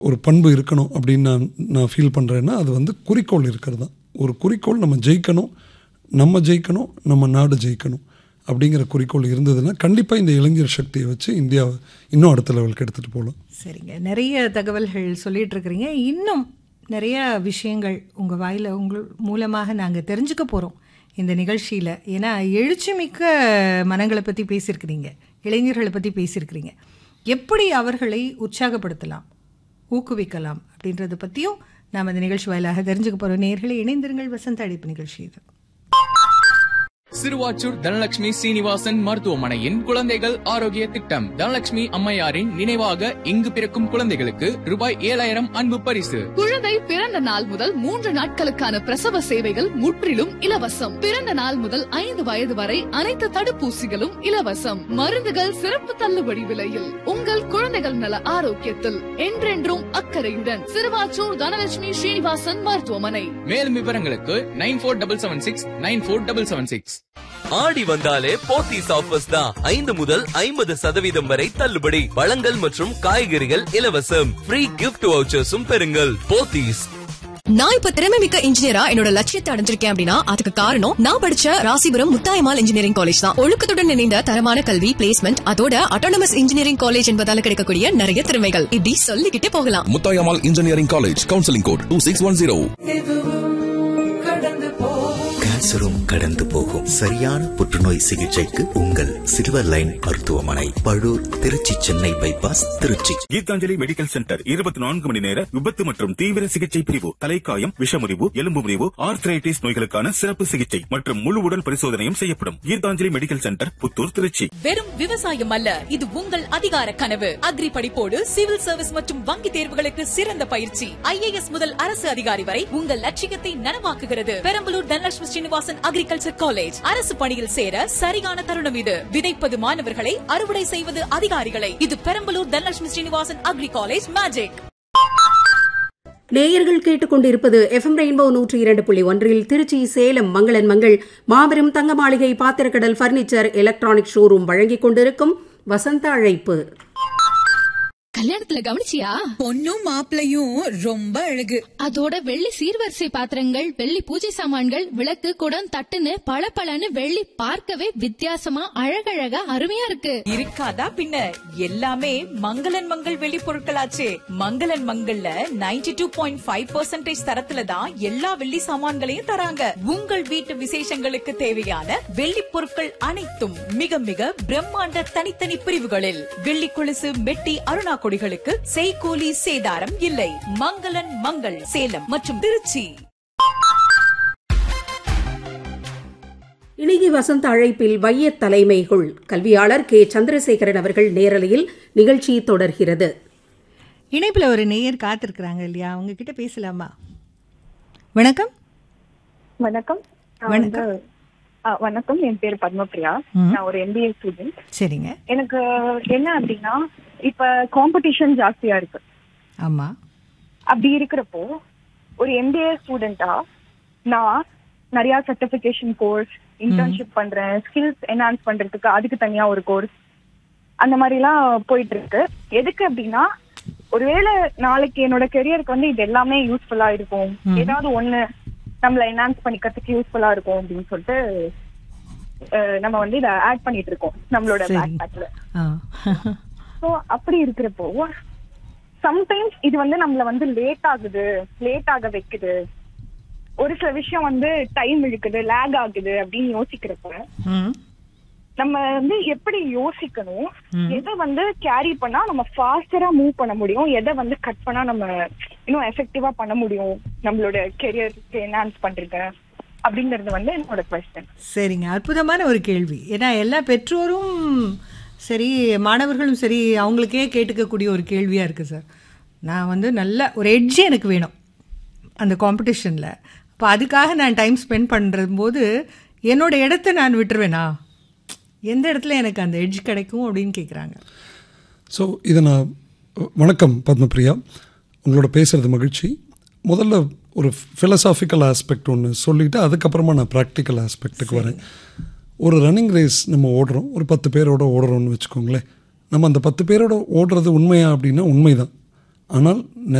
ஒரு பண்பு இருக்கணும் அப்படின்னு நான் நான் ஃபீல் பண்ணுறேன்னா அது வந்து குறிக்கோள் இருக்கிறது தான் ஒரு குறிக்கோள் நம்ம ஜெயிக்கணும் நம்ம ஜெயிக்கணும் நம்ம நாடு ஜெயிக்கணும் அப்படிங்கிற குறிக்கோள் இருந்ததுன்னா கண்டிப்பாக இந்த இளைஞர் சக்தியை வச்சு இந்தியாவை இன்னும் அடுத்த லெவலுக்கு எடுத்துகிட்டு போகலாம் சரிங்க நிறைய தகவல்கள் சொல்லிட்டு இருக்கிறீங்க இன்னும் நிறைய விஷயங்கள் உங்கள் வாயில் உங்கள் மூலமாக நாங்கள் தெரிஞ்சுக்க போகிறோம் இந்த நிகழ்ச்சியில் ஏன்னா எழுச்சிமிக்க மனங்களை பற்றி பேசியிருக்கிறீங்க இளைஞர்களை பற்றி பேசியிருக்கிறீங்க எப்படி அவர்களை உற்சாகப்படுத்தலாம் ஊக்குவிக்கலாம் அப்படின்றத பற்றியும் நாம் இந்த நிகழ்ச்சி வாயிலாக தெரிஞ்சுக்க போகிறோம் நேர்களை இணைந்திருங்கள் வசந்த அழைப்பு நிகழ்ச்சி இது சிறுவாச்சூர் தனலட்சுமி சீனிவாசன் மருத்துவமனையின் குழந்தைகள் ஆரோக்கிய திட்டம் தனலட்சுமி அம்மையாரின் நினைவாக இங்கு பிறக்கும் குழந்தைகளுக்கு ரூபாய் ஏழாயிரம் அன்பு பரிசு குழந்தை பிறந்த நாள் முதல் மூன்று நாட்களுக்கான பிரசவ சேவைகள் முற்றிலும் இலவசம் பிறந்த நாள் முதல் ஐந்து வயது வரை அனைத்து தடுப்பூசிகளும் இலவசம் மருந்துகள் சிறப்பு தள்ளுபடி விலையில் உங்கள் குழந்தைகள் நல ஆரோக்கியத்தில் என்றென்றும் அக்கறையுடன் சிறுவாச்சூர் தனலட்சுமி ஸ்ரீனிவாசன் மருத்துவமனை மேலும் விவரங்களுக்கு nine four double seven six nine four double seven six Aadi வந்தாலே போத்தீஸ் ஆஃபர்ஸ் தான் ஐந்து முதல் ஐம்பது சதவீதம் வரை தள்ளுபடி பழங்கள் மற்றும் காய்கறிகள் இலவசம் ஃப்ரீ கிஃப்ட் வவுச்சர்ஸும் பெறுங்கள் போத்தீஸ் நான் இப்ப திறமை மிக்க இன்ஜினியரா என்னோட லட்சியத்தை அடைஞ்சிருக்கேன் அப்படின்னா அதுக்கு காரணம் நான் படிச்ச ராசிபுரம் முத்தாயமால் இன்ஜினியரிங் காலேஜ் தான் ஒழுக்கத்துடன் இணைந்த தரமான கல்வி பிளேஸ்மெண்ட் அதோட அட்டானமஸ் இன்ஜினியரிங் காலேஜ் என்பதால கிடைக்கக்கூடிய நிறைய திறமைகள் இப்படி சொல்லிக்கிட்டே போகலாம் Muthayammal engineering college counselling code two six one zero கேன்சரும் கடந்து போகும் சரியான புற்றுநோய் சிகிச்சைக்கு உங்கள் சில்வர் லைன் மருத்துவமனை Palur Trichy Chennai bypass Trichy Geethanjali medical centre இருபத்தி நான்கு மணி நேர விபத்து மற்றும் தீவிர சிகிச்சை பிரிவு தலைக்காயம் விஷமுறிவு எலும்பு முறிவு ஆர்த்ரைட்டிஸ் நோய்களுக்கான சிறப்பு சிகிச்சை மற்றும் முழு உடல் பரிசோதனையும் செய்யப்படும் கீதாஞ்சலி மெடிக்கல் சென்டர் புத்தூர் திருச்சி வெறும் விவசாயம் அல்ல இது உங்கள் அதிகார கனவு அக்ரி படிப்போடு சிவில் சர்வீஸ் மற்றும் வங்கி தேர்வுகளுக்கு சிறந்த பயிற்சி ஐஏஎஸ் முதல் அரசு அதிகாரி வரை உங்கள் லட்சியத்தை நனவாக்குகிறது பெரம்பலூர் தனலட்சுமி ஸ்ரீனிவாசன் அக்ரிகல்ச்சர் காலேஜ் அரசு பணியில் சேர சரியான தருணம் இது விதைப்பது மாணவர்களை அறுவடை செய்வது அதிகாரிகளை இது Perambalur Dhanalakshmi Srinivasan agri college magic நேயர்கள் கேட்டுக்கொண்டிருப்பது எஃப்எம் ரெயின்போ நூற்றி இரண்டு புள்ளி ஒன்றில் திருச்சி சேலம் மங்களன் மங்கள் மாபெரும் தங்க மாளிகை பாத்திரக்கடல் பர்னிச்சர் எலக்ட்ரானிக் ஷோரூம் வழங்கிக் கொண்டிருக்கும் வசந்த அழைப்பு கல்யாணத்துல கவனிச்சியா பொண்ணும் மாப்பிளையும் ரொம்ப அழகு அதோட வெள்ளி சீர்வரிசை பாத்திரங்கள் வெள்ளி பூஜை சாமான்கள் விளக்கு குடம் தட்டுன்னு பளபளன்னு வெள்ளி பார்க்கவே வித்தியாசமா அழகழகா அருமையா இருக்கு இருக்காதா பின்ன எல்லாமே மங்களன் மங்கள் வெளி பொருட்களாச்சே மங்களன் மங்கள்ல 92.5% டூ பாயிண்ட் ஃபைவ் பர்சன்டேஜ் தரத்துல தான் எல்லா வெள்ளி சாமான்களையும் தராங்க உங்கள் வீட்டு விசேஷங்களுக்கு தேவையான வெள்ளி பொருட்கள் அனைத்தும் மிக மிக பிரம்மாண்ட தனித்தனி பிரிவுகளில் வெள்ளி கொலுசு மெட்டி அருணா கொடிகளுக்கு செய்கூலி சேதாரம் இல்லை மங்களன் மங்கள் சேலம் மற்றும் திருச்சி இணைய வசந்த அழைப்பில் வைய தலைமைகள் கல்வியாளர் கே சந்திரசேகரன் அவர்கள் நேரலையில் நிகழ்ச்சி தொடர்கிறது இணைப்பில் ஒரு நேயர் காத்திருக்கிறாங்க இல்லையா அவங்க கிட்ட பேசலாமா வணக்கம் வணக்கம் நான் வணக்கம். வந்து- ஆ, வணக்கம் என் பேர் பத்மபிரியா ம். நான் ஒரு எம்பிஏ ஸ்டூடெண்ட் சரிங்க எனக்கு என்ன அப்படின்னா இப்ப காம்படிஷன் ஜாஸ்தியா இருக்கு ஆமாம் அப்படி இருக்கிறப்போ ஒரு எம்பிஏ ஸ்டூடெண்டா நான் நிறைய சர்டிபிகேஷன் கோர்ஸ் இன்டர்ன்ஷிப் பண்றேன் ஸ்கில்ஸ் என்ஹான்ஸ் பண்றதுக்கு அதுக்கு தனியா ஒரு கோர்ஸ் அந்த மாதிரி எல்லாம் போயிட்டு இருக்கு எதுக்கு அப்படின்னா ஒருவேளை நாளைக்கு என்னோட கெரியருக்கு வந்து இது எல்லாமே யூஸ்ஃபுல்லா இருக்கும் ம். ஏதாவது ஒண்ணு நம்மள என்ஹான்ஸ் பண்ணிக்கிறதுக்கு யூஸ்ஃபுல்லா இருக்கும் அப்படின்னு சொல்லிட்டு அஹ், நம்ம வந்து இதை ஆட் பண்ணிட்டு இருக்கோம் நம்மளோட சரி. பேக் பேக்ல ஆ ஸோ அப்படி இருக்கிறப்போ சம்டைம்ஸ் இது வந்து நம்மள வந்து லேட் ஆகுது லேட் ஆக வைக்குது ஒரு சில விஷயம் வந்து டைம் இழுக்குது லேக் ஆகுது அப்படின்னு யோசிக்கிறப்ப ம் நம்ம வந்து எப்படி யோசிக்கணும் ம். எதை வந்து கேரி பண்ணா நம்ம ஃபாஸ்டரா மூவ் பண்ண முடியும் எதை வந்து கட் பண்ணா நம்ம இன்னும் எஃபெக்டிவா பண்ண முடியும் நம்மளோட கெரியருக்கு என்ஹான்ஸ் பண்றது அப்படிங்கறது வந்து என்னோட கொஸ்டின் சரிங்க அற்புதமான ஒரு கேள்வி ஏன்னா எல்லா பெற்றோரும் சரி மாணவர்களும் சரி அவங்களுக்கே கேட்டுக்கக்கூடிய ஒரு கேள்வியாக இருக்குது சார் நான் வந்து நல்ல ஒரு எட்ஜ் எனக்கு வேணும் அந்த காம்படிஷனில் அப்போ அதுக்காக நான் டைம் ஸ்பெண்ட் பண்ணுற போது என்னோட இடத்த நான் விட்டுருவேனா எந்த இடத்துல எனக்கு அந்த எட்ஜ் கிடைக்கும் அப்படின்னு கேட்குறாங்க ஸோ இதை நான் வணக்கம் பத்மபிரியா உங்களோட பேசுகிறது மகிழ்ச்சி முதல்ல ஒரு ஃபிலசாபிக்கல் ஆஸ்பெக்ட் ஒன்று சொல்லிவிட்டு அதுக்கப்புறமா நான் ப்ராக்டிக்கல் ஆஸ்பெக்ட்டுக்கு வரேன் ஒரு ரன்னிங் ரேஸ் நம்ம ஓடுறோம் ஒரு பத்து பேரோட ஓடுறோம்னு வச்சுக்கோங்களேன் நம்ம அந்த பத்து பேரோட ஓடுறது உண்மையா அப்படின்னா உண்மைதான் ஆனால்